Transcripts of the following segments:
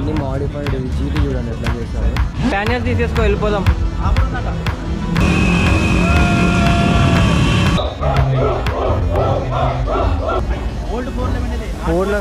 అన్ని modified GT చూడండి ఎట్లా చేశారు ప్యానియర్స్ తీసేసుకో వెళ్ళిపోదాం ఫోన్లో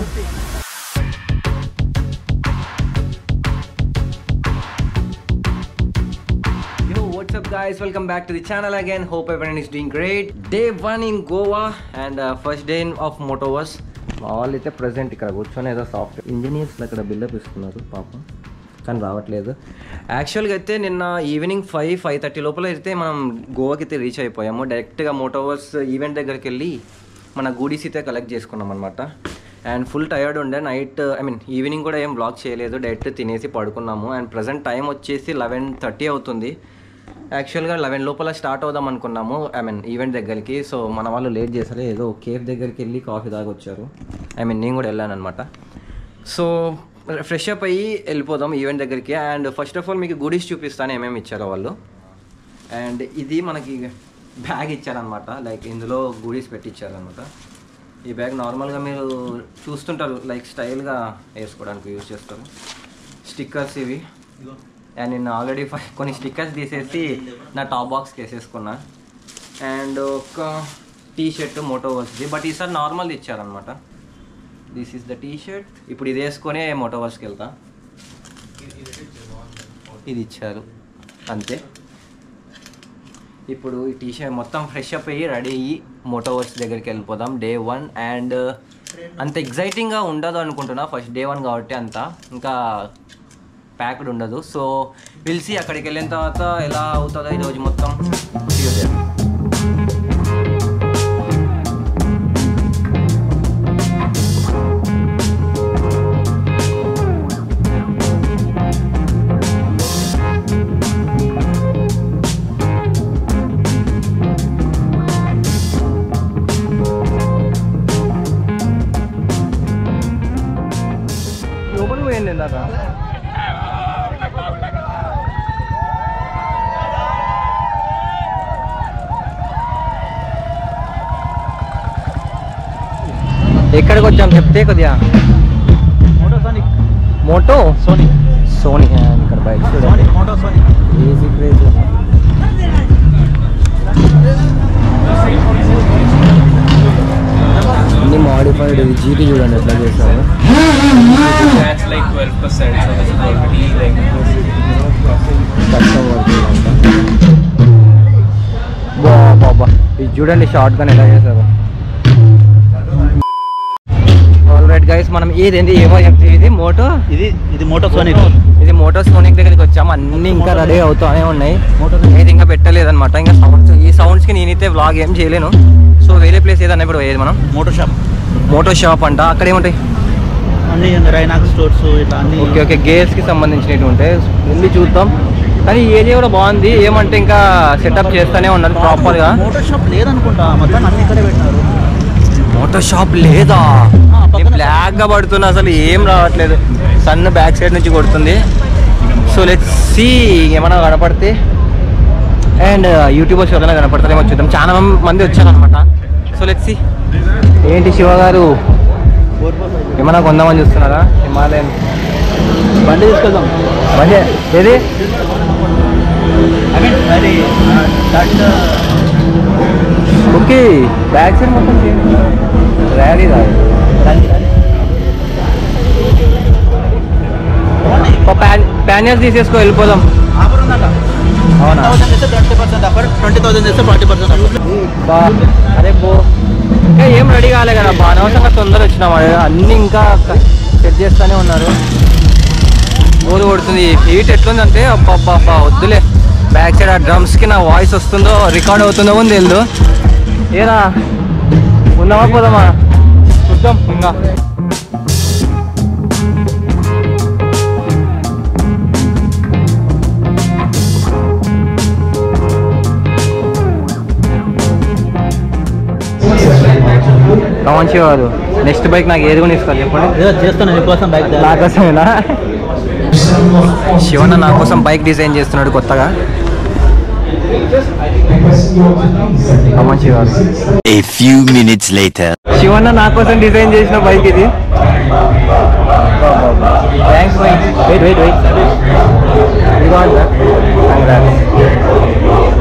Yo, what's up guys? Welcome back to the channel again. Hope everyone is doing great. Day one in Goa and uh, first day of Motovers. మా వాళ్ళు అయితే ప్రజెంట్ ఇక్కడ కూర్చొని ఏదో సాఫ్ట్వేర్ ఇంజనీర్స్ అక్కడ బిల్డప్ ఇస్తున్నారు పాపం కానీ రావట్లేదు యాక్చువల్గా అయితే నిన్న ఈవినింగ్ ఫైవ్ ఫైవ్ థర్టీ లోపల అయితే మనం గోవాకి అయితే రీచ్ అయిపోయాము డైరెక్ట్గా మోటోవర్స్ ఈవెంట్ దగ్గరికి వెళ్ళి మన గూడీస్ అయితే కలెక్ట్ చేసుకున్నాం అనమాట అండ్ ఫుల్ టయర్డ్ ఉండే నైట్ ఐ మీన్ ఈవినింగ్ కూడా ఏం బ్లాక్ చేయలేదు డైరెక్ట్ తినేసి పడుకున్నాము అండ్ ప్రజెంట్ టైం వచ్చేసి లెవెన్ థర్టీ అవుతుంది యాక్చువల్గా లెవెన్ లోపల స్టార్ట్ అవుదాం అనుకున్నాము ఐ మీన్ ఈవెంట్ దగ్గరికి సో మన వాళ్ళు లేట్ చేశారు ఏదో కేఫ్ దగ్గరికి వెళ్ళి కాఫీ తాగొచ్చారు ఐ మీన్ నేను కూడా వెళ్ళాను అనమాట సో ఫ్రెష్ అప్ అయ్యి వెళ్ళిపోదాం ఈవెంట్ దగ్గరికి అండ్ ఫస్ట్ ఆఫ్ ఆల్ మీకు గుడీస్ చూపిస్తాను ఏమేమి ఇచ్చారో వాళ్ళు అండ్ ఇది మనకి బ్యాగ్ ఇచ్చారనమాట లైక్ ఇందులో గుడీస్ పెట్టించారనమాట ఈ బ్యాగ్ నార్మల్గా మీరు చూస్తుంటారు లైక్ స్టైల్గా వేసుకోవడానికి యూజ్ చేస్తారు స్టిక్కర్స్ ఇవి అండ్ నేను ఆల్రెడీ కొన్ని స్టిక్కర్స్ తీసేసి నా టాప్ బాక్స్కి వేసేసుకున్నా అండ్ ఒక టీ షర్ట్ మోటో వర్స్ది బట్ ఈసారి నార్మల్ ఇచ్చారనమాట this is the T shirt ఇప్పుడు ఇది వేసుకొని మోటోవర్స్కి వెళ్తా ఇది ఇచ్చారు అంతే ఇప్పుడు ఈ టీ షర్ట్ మొత్తం ఫ్రెష్ అప్ అయ్యి రెడీ అయ్యి మోటోవర్స్ దగ్గరికి వెళ్ళిపోదాం డే వన్ అండ్ అంత ఎగ్జైటింగ్గా ఉండదు అనుకుంటున్నా ఫస్ట్ డే వన్ కాబట్టి అంత ఇంకా ప్యాక్డ్ ఉండదు సో పిలిచి అక్కడికి వెళ్ళిన తర్వాత ఎలా అవుతుందో ఈరోజు మొత్తం See you there. లోపలికి పోయింది ఇందాక ఎక్కడికి వచ్చాం చెప్తే కొద్దిగా మోటోసానిక్ మోటో సోనీ సోనీ ఇక్కడ బైక్ చూడండి మోటోసానిక్ ఈజీ క్రేజ్ అన్ని మాడిఫైడ్ జీటీ చూడండి ఎట్లా చేశారు That's like 12%, so this is already like కష్టం పడుతుందంట బా బాబా ఇది చూడండి షార్ట్ గన్ ఎలా చేశారు ఆల్ రైట్ గైస్ మనం ఏదేంది ఏమో చెప్తే ఇది మోటో ఇది ఇది మోటోసానిక్ ఇది మోటో సోనిక్ దగ్గరికి వచ్చాము అన్ని ఇంకా రెడీ అవుతానే ఉన్నాయి ఇది ఇంకా పెట్టలేదన్నమాట ఇంకా సౌండ్స్ ఈ సౌండ్స్ కి నేనైతే వ్లాగ్ ఏం చేయలేను సో వేరే ప్లేస్ ఏదన్నా ఇప్పుడు పోయేది మనం మోటో షాప్ మోటో షాప్ అంట అక్కడ ఏముంటాయి అన్ని రైనాక్ స్టోర్స్ ఇట్లా అన్ని ఓకే ఓకే గేర్స్ కి సంబంధించినవి ఉంటాయి వెళ్ళి చూద్దాం కానీ ఈ ఏరియా కూడా బాగుంది ఏమంటే ఇంకా సెటప్ చేస్తూనే ఉన్నారు ప్రాపర్ గా మోటో షాప్ లేదనుకుంటా మొత్తం అన్ని ఇక్కడే పెట్టినారు మోటో షాప్ లేదా ఆ, పక్కన- బ్లాక్ గా పడుతున్నా అసలు ఏం రావట్లేదు సన్ బ్యాక్ సైడ్ నుంచి కొడుతుంది సో లెట్ సి ఏమైనా కనపడితే అండ్ యూట్యూబర్స్ ఎవరైనా కనపడతారేమో చూద్దాం చాలా మంది వచ్చారనమాట సో లెట్ సి ఏంటి శివ గారు ఫోర్ ఫోర్ ఫైవ్ ఏమైనా కొందామని చూస్తున్నారా హిమాలయన్ బండి తీసుకెళ్దాం బండి ఏది ఐ మీన్ అది దట్ ఓకే బ్యాక్ సైడ్ మొత్తం ర్యాలీ రాదు ప్యానియర్స్ తీసేసుకో వెళ్ళిపోదాం ఆఫర్ ఉందంట అవునా? థౌసండ్ ఇస్తే twenty percent offer twenty thousand ఇస్తే ఫార్టీ పర్సెంట్ ఆఫర్ బా అరే బో ఇంకా ఏం రెడీ కాలే కదా బా అనవసరంగా తొందర వచ్చినాం అన్నీ ఇంకా సెట్ చేస్తూనే ఉన్నారు బోరు కొడుతుంది హీట్ ఎట్లుందంటే అబ్బా అబ్బా అబ్బా వద్దులే బ్యాక్ సైడ్ ఆ డ్రమ్స్కి నా వాయిస్ వస్తుందో రికార్డ్ అవుతుందో కూడా తెలియదు ఏరా ఉందామా పోదామా చూద్దాం ఇంకా కావచ్చు కాదు నెక్స్ట్ బైక్ నాకు ఏది కూడా ఇస్తారు చెప్పండి ఏదో చేస్తాను నీకోసం బైక్ నా కోసమేనా శివన్న నా కోసం బైక్ డిజైన్ చేస్తున్నాడు కొత్తగా కావచ్చు కాదు A few minutes later. Shivanna నా కోసం డిజైన్ చేసిన బైక్ ఇది thanks bye wait wait you want that congrats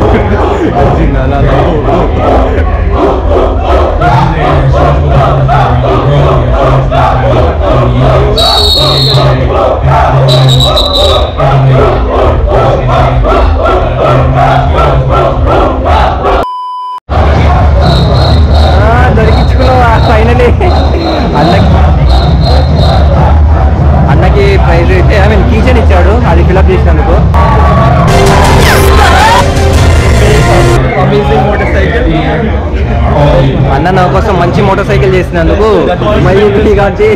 దొరికించుకున్నావా ఫైనలీ అన్నకి అన్నకి ప్రైజ్ అయితే ఐ మీన్ కీచన్ ఇచ్చాడు అది ఫిలప్ చేసినందుకు అన్న నా కోసం మంచి మోటార్ సైకిల్ చేసినందుకు మళ్ళీ కాబట్టి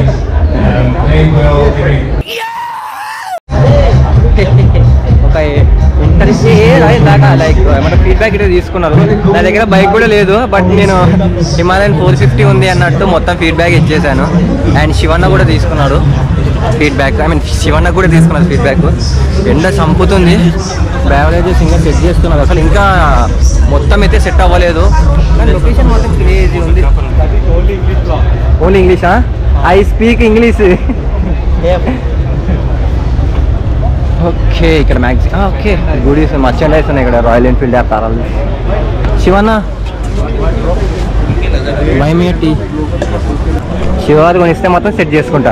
ఒక ఇంట్రెస్ట్ దాకా లైక్ ఏమంటే ఫీడ్బ్యాక్ అయితే తీసుకున్నారు నా దగ్గర బైక్ కూడా లేదు బట్ నేను హిమాలయన్ ఫోర్ ఫిఫ్టీ ఉంది అన్నట్టు మొత్తం ఫీడ్బ్యాక్ ఇచ్చేసాను అండ్ శివన్న కూడా తీసుకున్నాడు ఫీడ్బ్యాక్ ఐ మీన్ శివన్న కూడా తీసుకున్నారు ఫీడ్బ్యాక్ ఎండ చంపుతుంది బ్యావరేజెస్ ఇంకా సెట్ చేస్తున్నారు అసలు ఇంకా మొత్తం అయితే సెట్ అవ్వలేదు కానీ లొకేషన్ మాత్రం క్రేజీ ఉంది ఓన్లీ ఇంగ్లీషా ఐ స్పీక్ ఇంగ్లీష్ ఓకే ఇక్కడ మ్యాక్సి ఓకే గుడీస్ మర్చెండైస్ ఉన్నాయి ఇక్కడ రాయల్ ఎన్ఫీల్డ్ యాప్ తారాలు శివన్న మైమియా టీ శివాది కొనిస్తే మాత్రం సెట్ చేసుకుంటా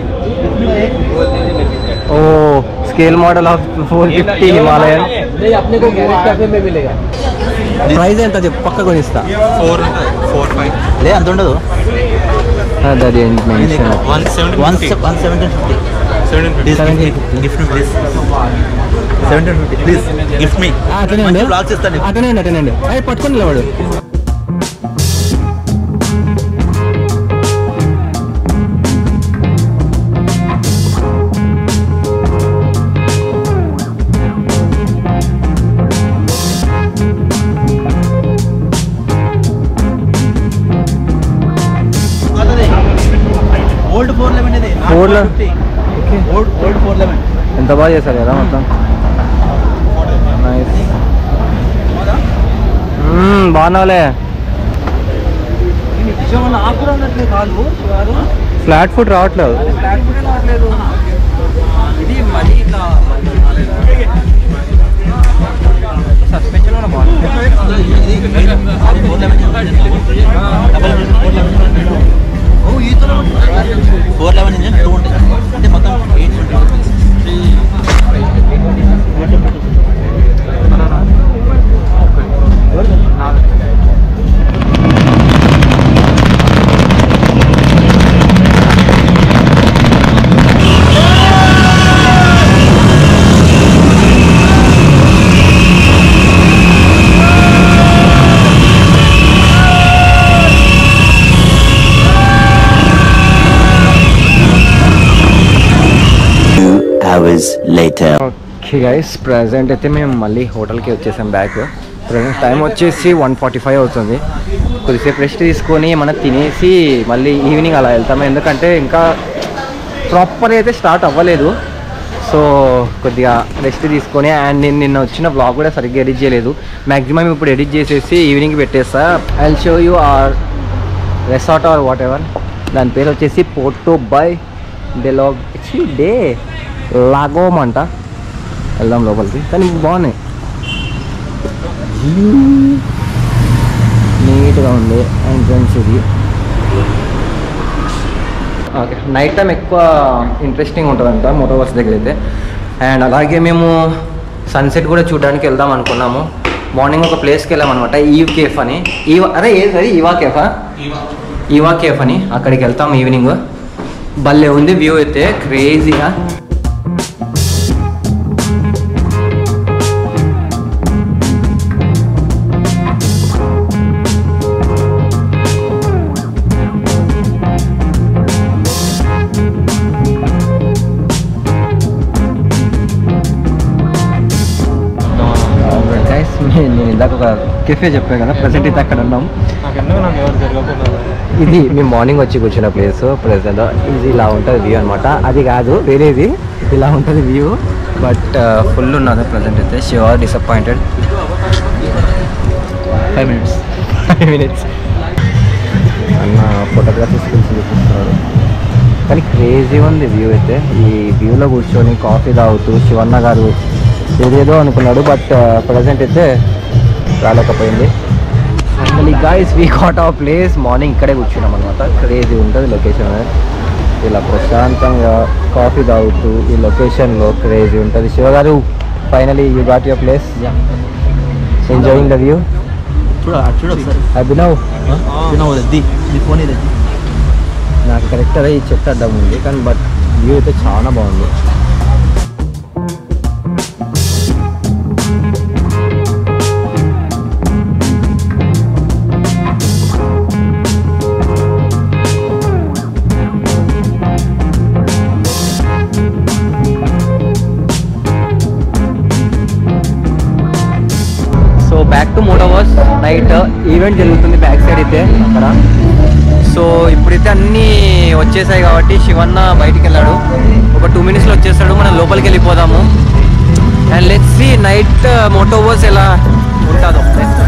ఓ scale model of four fifty Himalayan अपने को गैरेज कैफे में मिलेगा ప్రైస్ ఎంత చెప్పు పక్క కొనిస్తా Four, four, five. లే అంత ఉండదు అది mention One seventeen one fifty. One seventeen fifty Seventeen fifty. Gift me please seventeen fifty please gift me అటనే మంచి బ్లాగ్స్ ఇస్తాను అటనే అండి అటనే అండి అవి పట్టుకొని నిలబడు ఓల్డ్ ఫోర్ లెవెన్ ఇది Four le- old old four eleven ఎంత బాగా చేశారు కదా మొత్తం నైస్ బాగున్నావులే నాకు కూడా ఉన్నట్లు కాదు శివారు ఫ్లాట్ ఫుట్ రావట్లేదు ఫ్లాట్ ఫుట్ రావట్లేదు ఇది మరీ ఇట్లా సస్పెన్షన్ కూడా బాగుంది ఫోర్ లెవెన్ ఇంజన్ టూ ఉంటుంది అంటే మొత్తం eight Two hours later. Okay guys present అయితే మేము మళ్ళీ హోటల్కి వచ్చేసాం బ్యాక్ ప్రజెంట్ టైం వచ్చేసి వన్ ఫార్టీ ఫైవ్ అవుతుంది కొద్దిసేపు రెస్ట్ తీసుకొని ఏమన్నా తినేసి మళ్ళీ ఈవినింగ్ అలా వెళ్తాము ఎందుకంటే ఇంకా ప్రాపర్ అయితే స్టార్ట్ అవ్వలేదు సో కొద్దిగా రెస్ట్ తీసుకొని అండ్ నేను నిన్న వచ్చిన బ్లాగ్ కూడా సరిగ్గా ఎడిట్ చేయలేదు మ్యాక్సిమం ఇప్పుడు ఎడిట్ చేసేసి ఈవినింగ్ పెట్టేస్తా I show you our resort or whatever దాని పేరు వచ్చేసి పోర్టో బై డెలాగ్ డే లాగోమ్ అంట వెళ్దాం లోపలికి కానీ బాగున్నాయి నీట్గా ఉంది ఎంట్రన్స్ ఇది ఓకే నైట్ టైం ఎక్కువ ఇంట్రెస్టింగ్ ఉంటుందంట మోటోవర్స్ దగ్గర అయితే అండ్ అలాగే మేము సన్సెట్ కూడా చూడడానికి వెళ్దాం అనుకున్నాము మార్నింగ్ ఒక ప్లేస్కి వెళ్ళాం అనమాట ఈవ్ కేఫ్ అని ఈవా అరే ఏది అది ఈవా కేఫా ఈవా కేఫ్ అని అక్కడికి వెళ్తాం ఈవినింగ్ భలే ఉంది వ్యూ అయితే క్రేజీగా గైస్ నేను ఇందాక ఒక కెఫే చెప్పాను కదా ప్రజెంట్ అయితే అక్కడ ఉన్నాం నాకెందుకు నాకు ఎవరు జరగకుండా ఇది మేము మార్నింగ్ వచ్చి కూర్చున్న ప్లేస్ ప్రజెంట్ ఇది ఇలా ఉంటుంది వ్యూ అనమాట అది కాదు వేరేది ఇలా ఉంటుంది వ్యూ బట్ ఫుల్ ఉన్నది ప్రజెంట్ అయితే she are disappointed five minutes five minutes అన్న ఫోటోగ్రఫీ స్కిల్స్ చూపిస్తున్నాడు కానీ క్రేజీ ఉంది వ్యూ అయితే ఈ వ్యూలో కూర్చొని కాఫీ తాగుతూ శివన్న గారు ఏదేదో అనుకున్నాడు బట్ ప్రజెంట్ అయితే రాలేకపోయింది finally guys we got a place morning ఇక్కడే కూర్చున్నాం అనమాట క్రేజీ ఉంటుంది లొకేషన్ అనేది ఇలా ప్రశాంతంగా కాఫీ తాగుతూ ఈ లొకేషన్లో క్రేజీ ఉంటుంది శివ గారు finally you got your place enjoying the view చూడ చూడ ఒకసారి అభినవ్ తినవు ది ది ఫోన్ ఇది నాకు కరెక్ట్ అదే ఈ చెట్టు అడ్డం ఉంది కానీ బట్ వ్యూ అయితే చాలా బాగుంది so back to Motoverse night event జరుగుతుంది బ్యాక్ సైడ్ అయితే అక్కడ సో ఇప్పుడైతే అన్నీ వచ్చేసాయి కాబట్టి శివన్న బయటికి వెళ్ళాడు ఒక టూ మినిట్స్లో వచ్చేస్తాడు మనం లోపలికి వెళ్ళిపోదాము and let's see night Motoverse ఎలా ఉంటుందో